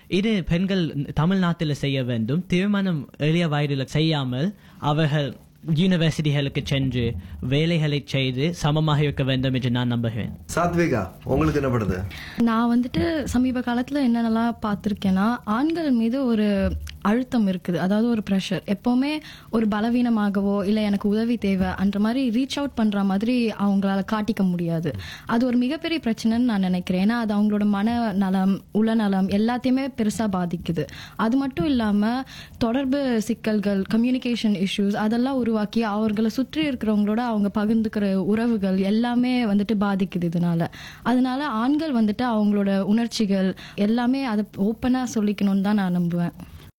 இது பெண்கள் தமிழ்நாட்டில் செய்ய வேண்டும் திருமணம் எளிய வயதில் செய்யாமல் அவர்கள் யூனிவர்சிட்டிகளுக்கு சென்று வேலைகளை செய்து சமமாக இருக்க வேண்டும் என்று நான் நம்புகிறேன் சாத்விகா உங்களுக்கு என்ன படுது நான் வந்துட்டு சமீப காலத்துல என்னென்னலாம் பார்த்துருக்கேன்னா ஆண்கள் மீது ஒரு அழுத்தம் இருக்குது அதாவது ஒரு ப்ரெஷர் எப்பவுமே ஒரு பலவீனமாகவோ இல்லை எனக்கு உதவி தேவை அந்த மாதிரி ரீச் அவுட் பண்ற மாதிரி அவங்களால காட்டிக்க முடியாது அது ஒரு மிகப்பெரிய பிரச்சனைன்னு நான் நினைக்கிறேன் ஏன்னா அது அவங்களோட மன நலம் உளநலம் எல்லாத்தையுமே பெருசா பாதிக்குது அது மட்டும் இல்லாம தொடர்பு சிக்கல்கள் கம்யூனிகேஷன் இஷ்யூஸ் அதெல்லாம் உருவாக்கி அவர்களை சுற்றி இருக்கிறவங்களோட அவங்க பகிர்ந்துக்கிற உறவுகள் எல்லாமே வந்துட்டு பாதிக்குது இதனால அதனால ஆண்கள் வந்துட்டு அவங்களோட உணர்ச்சிகள் எல்லாமே அதை ஓப்பனா சொல்லிக்கணும்னு தான் நான் நம்புவேன்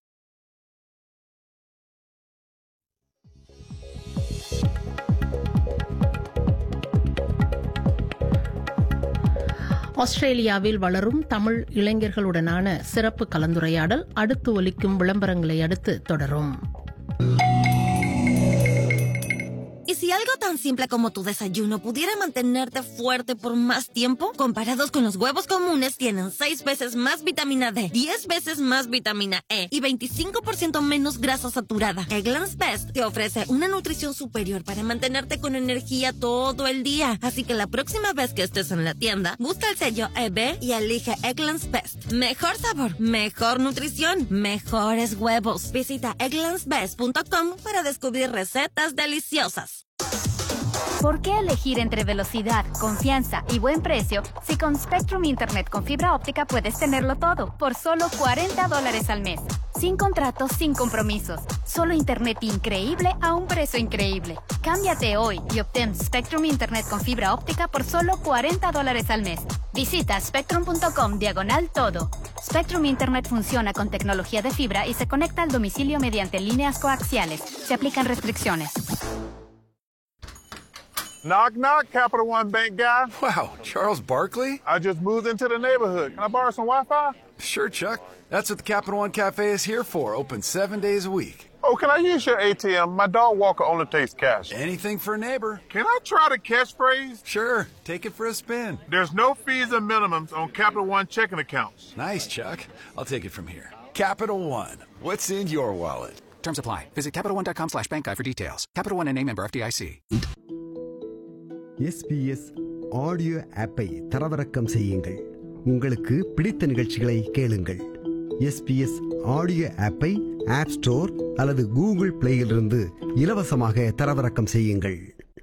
ஆஸ்திரேலியாவில் வளரும் தமிழ் இளைஞர்களுடனான சிறப்பு கலந்துரையாடல் அடுத்து ஒலிக்கும் விளம்பரங்களை அடுத்து தொடரும் ¿Y si algo tan simple como tu desayuno pudiera mantenerte fuerte por más tiempo? Comparados con los huevos comunes, tienen 6 veces más vitamina D, 10 veces más vitamina E y 25% menos grasa saturada. Eggland's Best te ofrece una nutrición superior para mantenerte con energía todo el día. Así que la próxima vez que estés en la tienda, busca el sello EB y elige Eggland's Best. Mejor sabor, mejor nutrición, mejores huevos. Visita egglandsbest.com para descubrir recetas deliciosas. ¿Por qué elegir entre velocidad, confianza y buen precio si con Spectrum Internet con fibra óptica puedes tenerlo todo por solo 40 dólares al mes? Sin contratos, sin compromisos. Solo Internet increíble a un precio increíble. Cámbiate hoy y obtén Spectrum Internet con fibra óptica por solo 40 dólares al mes. Visita spectrum.com diagonal todo. Spectrum Internet funciona con tecnología de fibra y se conecta al domicilio mediante líneas coaxiales. Se aplican restricciones. Knock, knock, Capital One Bank guy. Wow, Charles Barkley? I just moved into the neighborhood. Can I borrow some Wi Fi? Sure, Chuck. That's what the Capital One Cafe is here for, open seven days a week. Oh, can I use your ATM? My dog walker only takes cash. Anything for a neighbor. Can I try the catchphrase? Sure, take it for a spin. There's no fees or minimums on Capital One checking accounts. Nice, Chuck. I'll take it from here. Capital One. What's in your wallet? Terms apply. Visit CapitalOne.com slash bank guide for details. Capital One and name member FDIC. SBS audio ஆப்பை தரவிறக்கம் செய்யுங்கள் உங்களுக்கு பிடித்த நிகழ்ச்சிகளை கேளுங்கள் SBS audio ஆப்பை app store அல்லது Google பிளேயிலிருந்து இலவசமாக தரவிறக்கம் செய்யுங்கள்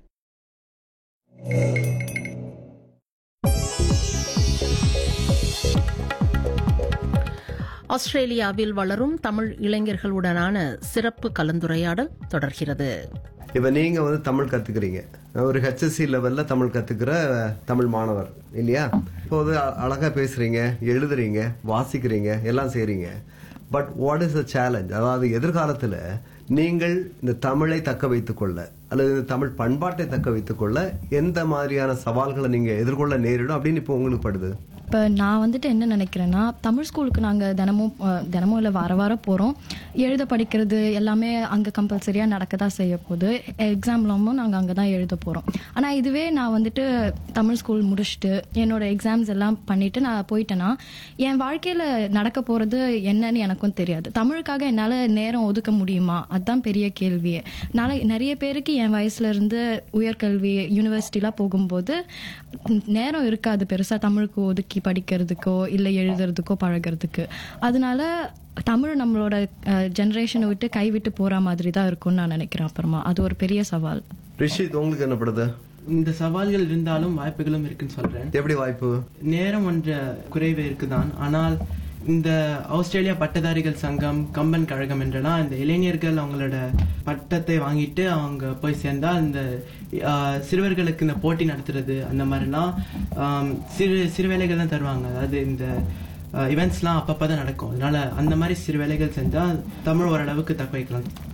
ஆஸ்திரேலியாவில் வளரும் தமிழ் இளைஞர்களுடனான சிறப்பு கலந்துரையாடல் தொடர்கிறது இப்போ நீங்க வந்து தமிழ் கத்துக்கிறீங்க ஒரு ஹெச்எஸ்சி லெவல்ல தமிழ் கத்துக்கிற தமிழ் மாணவர் இல்லையா இப்போது அ- அழகா பேசுறீங்க எழுதுறீங்க வாசிக்கிறீங்க எல்லாம் செய்றீங்க but what is the challenge அதாவது எதிர்காலத்துல நீங்கள் இந்த தமிழை தக்க வைத்துக் கொள்ள அல்லது இந்த தமிழ் பண்பாட்டை தக்க வைத்துக் கொள்ள எந்த மாதிரியான சவால்களை நீங்க எதிர்கொள்ள நேரிடும் அப்படின்னு இப்போ உங்களுக்கு படுது இப்போ நான் வந்துட்டு என்ன நினைக்கிறேன்னா தமிழ் ஸ்கூலுக்கு நாங்கள் தினமும் அஹ், தினமும் இல்லை வார வாரம் போகிறோம் எழுத படிக்கிறது எல்லாமே அங்கே கம்பல்சரியாக நடக்க தான் செய்ய போகுது எக்ஸாம்லாமும் நாங்கள் அங்கே தான் எழுத போகிறோம் ஆனால் இதுவே நான் வந்துட்டு தமிழ் ஸ்கூல் முடிச்சுட்டு என்னோட எக்ஸாம்ஸ் எல்லாம் பண்ணிட்டு நான் போயிட்டேன்னா என் வாழ்க்கையில் நடக்க போகிறது என்னன்னு எனக்கும் தெரியாது தமிழுக்காக என்னால் நேரம் ஒதுக்க முடியுமா அதுதான் பெரிய கேள்வியே நாளை நிறைய பேருக்கு என் வயசுல இருந்து உயர்கல்வி யூனிவர்சிட்டிலாம் போகும்போது நேரம் இருக்காது பெருசா தமிழுக்கு ஒதுக்கி படிக்கிறதுக்கோ இல்லை எழுதுறதுக்கோ பழகிறதுக்கு அதனால தமிழ் நம்மளோட ஜெனரேஷனை விட்டு கைவிட்டு போற மாதிரி தான் இருக்கும்னு நான் நினைக்கிறேன் அப்புறமா அது ஒரு பெரிய சவால் ரிஷித் உங்களுக்கு என்ன படுது இந்த சவால்கள் இருந்தாலும் வாய்ப்புகளும் இருக்குன்னு சொல்றேன் எப்படி வாய்ப்பு நேரம் ஒன்ற குறைவு இருக்குதான் ஆனால் இந்த ஆஸ்திரேலியா பட்டதாரிகள் சங்கம் கம்பன் கழகம் என்றெல்லாம் இந்த இளைஞர்கள் அவங்களோட பட்டத்தை வாங்கிட்டு அவங்க போய் சேர்ந்தா இந்த ஆஹ், சிறுவர்களுக்கு இந்த போட்டி நடத்துறது அந்த மாதிரிலாம் ஆம், சிறு சிறு வேலைகள் தான் தருவாங்க அதாவது இந்த இவெண்ட்ஸ்லாம் அப்பப்போ தான் நடக்கும் அதனால அந்த மாதிரி சிறு வேலைகள் செஞ்சா தமிழ் ஓரளவுக்கு தக்க வைக்கலாம்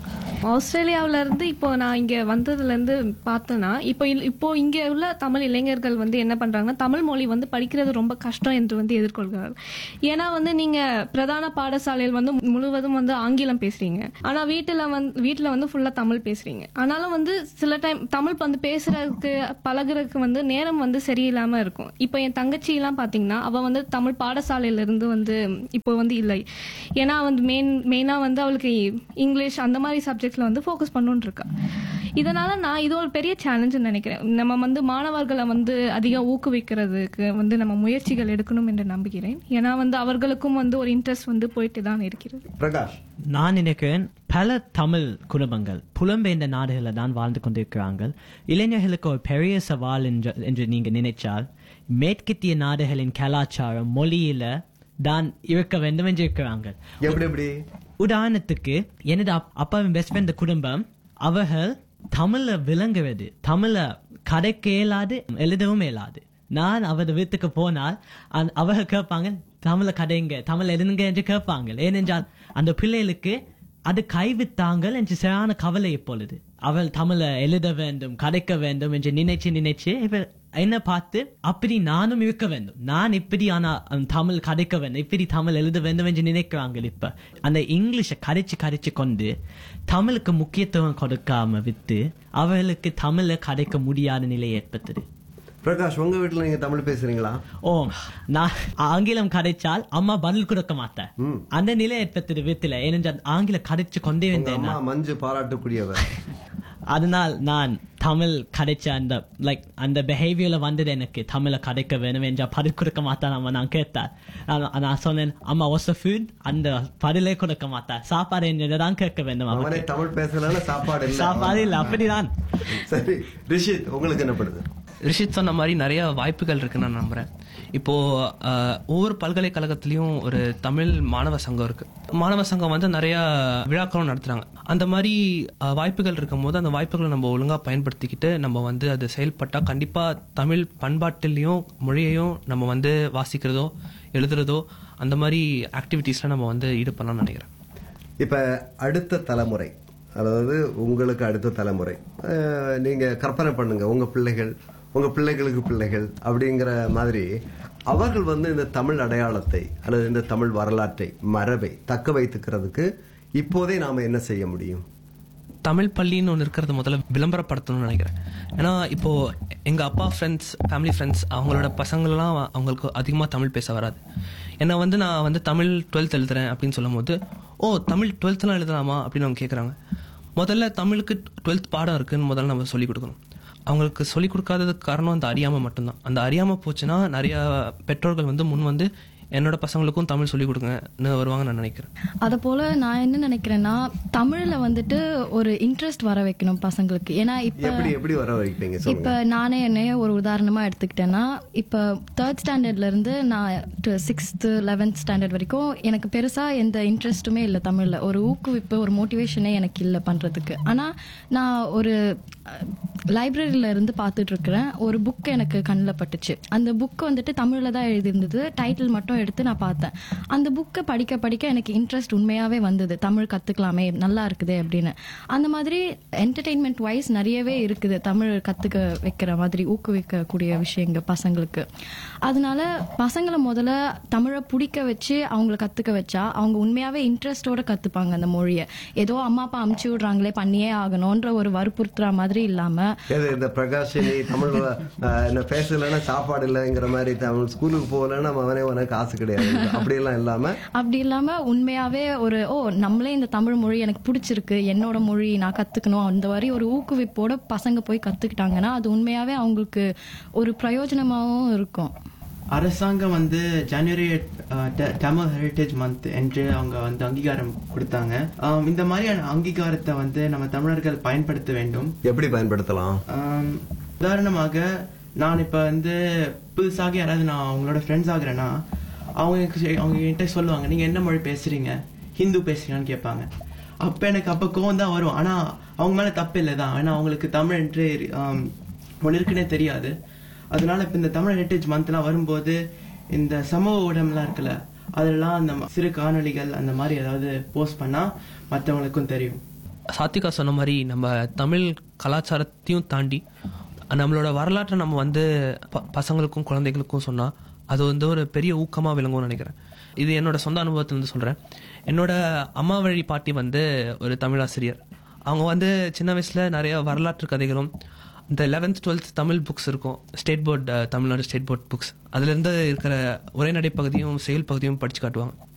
ஆஸ்திரேலியாவுல இருந்து இப்போ நான் இங்க வந்ததுல இருந்து பார்த்தேன்னா இப்போ இல்- இப்போ இங்க உள்ள தமிழ் இளைஞர்கள் வந்து என்ன பண்றாங்கன்னா தமிழ் மொழி வந்து படிக்கிறது ரொம்ப கஷ்டம் என்று வந்து எதிர்கொள்கிறார்கள் ஏன்னா வந்து நீங்க பிரதான பாடசாலையில் வந்து முழுவதும் வந்து ஆங்கிலம் பேசுறீங்க ஆனா வீட்டுல வந்து வீட்டுல வந்து ஃபுல்லா தமிழ் பேசுறீங்க ஆனாலும் வந்து சில டைம் தமிழ் வந்து பேசுறதுக்கு பழகுறதுக்கு வந்து நேரம் வந்து சரியில்லாம இருக்கும் இப்போ என் தங்கச்சி எல்லாம் பாத்தீங்கன்னா அவ வந்து தமிழ் பாடசாலையில இருந்து வந்து இப்போ வந்து இல்லை ஏன்னா வந்து மெயின் மெயினா வந்து அவளுக்கு இங்கிலீஷ் அந்த மாதிரி சப்ஜெக்ட்ஸ்ல வந்து ஃபோக்கஸ் பண்ணணும்னு இருக்கா இதனால நான் இது ஒரு பெரிய சேலஞ்ச் நினைக்கிறேன் நம்ம வந்து மாணவர்களை வந்து அதிகம் ஊக்குவிக்கிறதுக்கு வந்து நம்ம முயற்சிகள் எடுக்கணும் என்று நம்புகிறேன் ஏன்னா வந்து அவர்களுக்கும் வந்து ஒரு இன்ட்ரெஸ்ட் வந்து போயிட்டு தான் இருக்கிறது பிரகாஷ் நான் நினைக்கிறேன் பல தமிழ் குடும்பங்கள் புலம்பெயர்ந்த நாடுகளில் தான் வாழ்ந்து கொண்டிருக்கிறார்கள் இளைஞர்களுக்கு ஒரு பெரிய சவால் என்று என்று நீங்க நினைச்சால் மேற்கத்திய நாடுகளின் கலாச்சாரம் மொழியில தான் இருக்க வேண்டும் என்று இருக்கிறாங்க எப்படி எப்படி உதாரணத்துக்கு எனது அப்- அப்பாவின் பெஸ்ட் ஃப்ரெண்ட் குடும்பம் அவர்கள் தமிழ விளங்குவது தமிழ கதைக்க இயலாது எழுதவும் இயலாது நான் அவர் வீட்டுக்கு போனால் அந்த- அவர்கள் கேட்பாங்க தமிழ கதைங்க தமிழ் எழுதுங்க என்று கேட்பாங்க ஏனென்றால் அந்த பிள்ளைகளுக்கு அது கைவிட்டாங்கள் என்று சரியான கவலை இப்பொழுது அவள் தமிழை எழுத வேண்டும் கதைக்க வேண்டும் என்று நினைச்சு நினைச்சு இவர் என்ன பார்த்து அப்படி நானும் இருக்க வேண்டும் நான் இப்படி ஆனா அஹ், தமிழ் கதைக்க வேண்டும் இப்படி தமிழ் எழுத வேண்டும் என்று நினைக்கிறாங்க இப்ப அந்த இங்கிலீஷை கரைச்சு கரைச்சு கொண்டு தமிழுக்கு முக்கியத்துவம் கொடுக்காம விட்டு அவர்களுக்கு தமிழை கதைக்க முடியாத நிலை ஏற்பட்டது பிரகாஷ் உங்க வீட்டுல நீங்க தமிழ் பேசுறீங்களா ஓ நான் ஆங்கிலம் கதைச்சால் அம்மா பதில் கொடுக்க மாட்டேன் அந்த நிலை ஏற்பட்டது வீட்டுல ஏனென்றால் ஆங்கிலம் கதைச்சு கொண்டே உங்க வந்தேன் அம்மா நான். மஞ்சு பாராட்டக்கூடியவர் அதனால் நான் தமிழ் கதைச்ச அந்த லைக் அந்த பிஹேவியர்ல வந்தது எனக்கு தமிழை கதைக்க வேணும் என்றா பதில் கொடுக்க மாட்டான் அம்மா நான் கேட்டார் நான் நான் சொன்னேன் அம்மா வாஸ் ஃபுட் அந்த பதிலே கொடுக்க மாட்டார் சாப்பாடு என்னதான் கேட்க வேண்டும் அவனே அவனுக்கு தமிழ் பேசலன்னா சாப்பாடு இல்ல சாப்பாடு இல்ல அப்படிதான் சரி ரிஷித் உங்களுக்கு என்ன படுது ரிஷித் சொன்ன மாதிரி நிறைய வாய்ப்புகள் இருக்குன்னு நான் நம்புறேன் இப்போ அஹ், ஒவ்வொரு பல்கலைக்கழகத்திலயும் ஒரு தமிழ் மாணவ சங்கம் இருக்கு மாணவ சங்கம் வந்து நிறைய விழாக்களும் நடத்துறாங்க அந்த மாதிரி அஹ், வாய்ப்புகள் இருக்கும் போது அந்த வாய்ப்புகளை நம்ம ஒழுங்கா பயன்படுத்திக்கிட்டு நம்ம வந்து அது செயல்பட்டா கண்டிப்பா தமிழ் பண்பாட்டிலையும் மொழியையும் நம்ம வந்து வாசிக்கிறதோ எழுதுறதோ அந்த மாதிரி ஆக்டிவிட்டீஸ்ல நம்ம வந்து ஈடுபடலாம்னு நினைக்கிறேன் இப்ப அடுத்த தலைமுறை அதாவது உங்களுக்கு அடுத்த தலைமுறை அஹ், நீங்க கற்பனை பண்ணுங்க உங்க பிள்ளைகள் உங்க பிள்ளைகளுக்கு பிள்ளைகள் அப்படிங்கிற மாதிரி அவர்கள் வந்து இந்த தமிழ் அடையாளத்தை அல்லது இந்த தமிழ் வரலாற்றை மரபை தக்க வைத்துக்கிறதுக்கு இப்போதே நாம என்ன செய்ய முடியும் தமிழ் பள்ளின்னு ஒன்று இருக்கிறது முதல்ல விளம்பரப்படுத்தணும்னு நினைக்கிறேன் ஏன்னா இப்போ எங்க அப்பா ஃப்ரெண்ட்ஸ் ஃபேமிலி ஃப்ரெண்ட்ஸ் அவங்களோட பசங்களெல்லாம் அவங்களுக்கு அதிகமாக தமிழ் பேச வராது என்னை வந்து நான் வந்து தமிழ் டுவெல்த் எழுதுறேன் அப்படின்னு சொல்லும் போது ஓ தமிழ் டுவெல்த்லாம் எழுதலாமா அப்படின்னு அவங்க கேட்குறாங்க முதல்ல தமிழுக்கு டுவெல்த் பாடம் இருக்குன்னு முதல்ல நம்ம சொல்லிக் கொடுக்கணும் அவங்களுக்கு சொல்லிக் கொடுக்காததுக்கு காரணம் அந்த அறியாமை மட்டும்தான் அந்த அறியாமை போச்சுன்னா நிறைய பெற்றோர்கள் வந்து முன் வந்து என்னோட பசங்களுக்கும் தமிழ் சொல்லிக் கொடுங்கன்னு வருவாங்க நான் நினைக்கிறேன் அதை போல நான் என்ன நினைக்கிறேன்னா தமிழ்ல வந்துட்டு ஒரு இன்ட்ரெஸ்ட் வர வைக்கணும் பசங்களுக்கு ஏன்னா இப்ப எப்படி எப்படி வர வைப்பீங்க இப்ப சொல்லுங்க நானே என்னைய ஒரு உதாரணமா எடுத்துக்கிட்டேன்னா இப்ப தேர்ட் ஸ்டாண்டர்ட்ல இருந்து நான் சிக்ஸ்த் லெவன்த் ஸ்டாண்டர்ட் வரைக்கும் எனக்கு பெருசா எந்த இன்ட்ரெஸ்ட்டுமே இல்லை தமிழ்ல ஒரு ஊக்குவிப்பு ஒரு மோட்டிவேஷனே எனக்கு இல்லை பண்றதுக்கு ஆனா நான் ஒரு லைப்ரரியில இருந்து பார்த்துட்டு இருக்கிறேன் ஒரு புக் எனக்கு கண்ணில் பட்டுச்சு அந்த புக் வந்துட்டு தமிழ்ல தான் எழுதியிருந்தது டைட்டில் மட்டும் எடுத்து நான் பார்த்தேன் அந்த புக்கை படிக்க படிக்க எனக்கு இன்ட்ரெஸ்ட் உண்மையாவே வந்தது தமிழ் கத்துக்கலாமே நல்லா இருக்குதே அப்படின்னு அந்த மாதிரி என்டர்டெயின்மெண்ட் வைஸ் நிறையவே இருக்குது தமிழ் கத்துக்க வைக்கிற மாதிரி ஊக்குவிக்கக்கூடிய விஷயங்கள் பசங்களுக்கு அதனால பசங்களை முதல்ல தமிழை பிடிக்க வச்சு அவங்கள கத்துக்க வச்சா அவங்க உண்மையாவே இன்ட்ரெஸ்டோட கத்துப்பாங்க அந்த மொழியை ஏதோ அம்மா அப்பா அமுச்சு விடுறாங்களே பண்ணியே ஆகணும்ன்ற ஒரு வற்புறுத்துற மாதிரி இல்லாம எது இந்த பிரகாஷினி தமிழ் அஹ், என்ன பேசலன்னா சாப்பாடு இல்லைங்கிற மாதிரி தமிழ் ஸ்கூலுக்கு போகலன்னா அவனே உனக்கு காசு கிடையாது அப்படியெல்லாம் இல்லாம அப்படி இல்லாம உண்மையாவே ஒரு ஓ நம்மளே இந்த தமிழ் மொழி எனக்கு பிடிச்சிருக்கு என்னோட மொழி நான் கத்துக்கணும் அந்த மாதிரி ஒரு ஊக்குவிப்போட பசங்க போய் கத்துக்கிட்டாங்கன்னா அது உண்மையாவே அவங்களுக்கு ஒரு பிரயோஜனமாவும் இருக்கும் அரசாங்கம் வந்து ஜனவரி தமிழ் ஹெரிட்டேஜ் மந்த் என்று அவங்க வந்து அங்கீகாரம் கொடுத்தாங்க ஆம், இந்த மாதிரியான அங்கீகாரத்தை வந்து நம்ம தமிழர்கள் பயன்படுத்த வேண்டும் எப்படி பயன்படுத்தலாம் ஆம், உதாரணமாக நான் இப்ப வந்து புதுசாக யாராவது நான் அவங்களோட ஃப்ரெண்ட்ஸ் ஆகுறேன்னா அவங்க எனக்கு- அவங்க என்கிட்ட சொல்லுவாங்க நீங்க என்ன மொழி பேசுறீங்க ஹிந்து பேசுறீங்கன்னு கேட்பாங்க அப்ப எனக்கு அப்ப கோவம் தான் வரும் ஆனா அவங்க மேல தப்பு இல்லை தான் ஏன்னா அவங்களுக்கு தமிழ் என்று ஆம், ஒண்ணு இருக்குன்னே தெரியாது அதனால இப்ப இந்த தமிழ் ஹெரிட்டேஜ் மந்த்லாம் வரும்போது இந்த சமூக ஊடகம்லாம் இருக்குல்ல அதெல்லாம் அந்த சிறு காணொளிகள் அந்த மாதிரி ஏதாவது போஸ்ட் பண்ணா மற்றவங்களுக்கும் தெரியும் சாத்திகா சொன்ன மாதிரி நம்ம தமிழ் கலாச்சாரத்தையும் தாண்டி நம்மளோட வரலாற்றை நம்ம வந்து ப- பசங்களுக்கும் குழந்தைகளுக்கும் சொன்னா அது வந்து ஒரு பெரிய ஊக்கமா விளங்கும்னு நினைக்கிறேன் இது என்னோட சொந்த அனுபவத்திலிருந்து சொல்றேன் என்னோட அம்மா வழி பாட்டி வந்து ஒரு தமிழாசிரியர் அவங்க வந்து சின்ன வயசுல நிறைய வரலாற்று கதைகளும் இந்த லெவன்த் டுவெல்த் தமிழ் புக்ஸ் இருக்கும் state board Tamil Nadu state board books அதுலேருந்து இருக்கிற உரைநடை பகுதியும் செயல் பகுதியும் படிச்சு காட்டுவாங்க